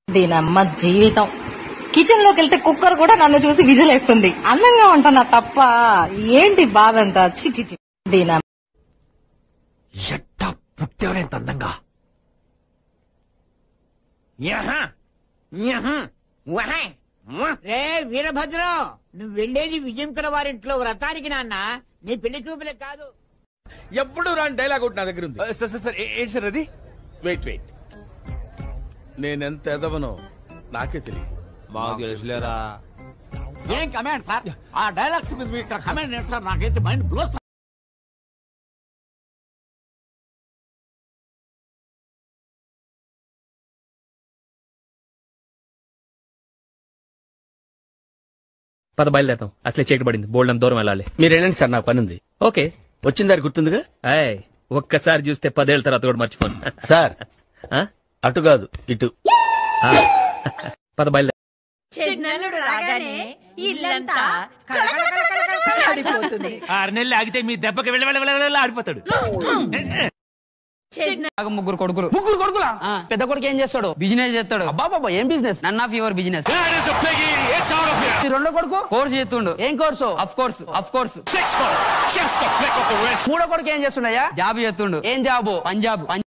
దీనమ్మ జీవితం కిచెన్ లోకి వెళ్తే కుక్కర్ కూడా నన్ను చూసి విజిలేస్తుంది అందంగా ఉంటున్నా తప్ప ఏంటి బాధ అంతా చి చి చి. దీనమ్మ ఎట్టా పుట్టేవనేంత అందంగా రే వీరభద్రం నువ్వు వెళ్ళేది విజయంకర వారింట్లో వ్రతానికి నాన్న నీ పెళ్లి చూపులే కాదు ఎప్పుడు రాని డైలాగ్ ఒకటి నా దగ్గర ఉంది సార్ సార్ సార్ ఏ- ఏంటి సార్ అది వెయిట్ వెయిట్ నేనెంత ఎదవనో నాకే తెలియదు మాకు తెలుసులేరా ఏం కమాండ్ సార్ ఆ డైలాగ్స్ మీద మీకు ఇక్కడ కమాండ్ ఏంటి సార్ నాకైతే మైండ్ బ్లో పద బయలుదేరతాం అసలే చీకటి పడింది బోల్డ్ అంత దూరం వెళ్ళాలి మీరు వెళ్ళండి సార్ నాకు పని ఉంది ఓకే వచ్చిన దారి గుర్తుందిగా ఏయ్ ఒక్కసారి చూస్తే పదేళ్ళ తర్వాత కూడా మర్చిపోను సార్ ఆ? అటు కాదు ఇటు ఆ. పద బయలుదేర చిన్నల్లుడు రాగానే ఇల్లంతా కళకళకళకళకళలాడిపోతుంది. ఆరు నెలలు ఆగితే మీ దెబ్బకి వెళ్ళ వెళ్ళ వెళ్ళ వెళ్ళ ఆడిపోతాడు చిన్న ముగ్గురు కొడుకులు ముగ్గురు కొడుకులా పెద్ద కొడుకు ఏం చేస్తాడు బిజినెస్ చేస్తాడు అబ్బాబా ఏం business none of your business రెండో కొడుకు కోర్స్ చేస్తుండు ఏం course of course of course మూడో కొడుకు ఏం చేస్తుండయా జాబ్ చేస్తుండు ఏం జాబు పంజాబ్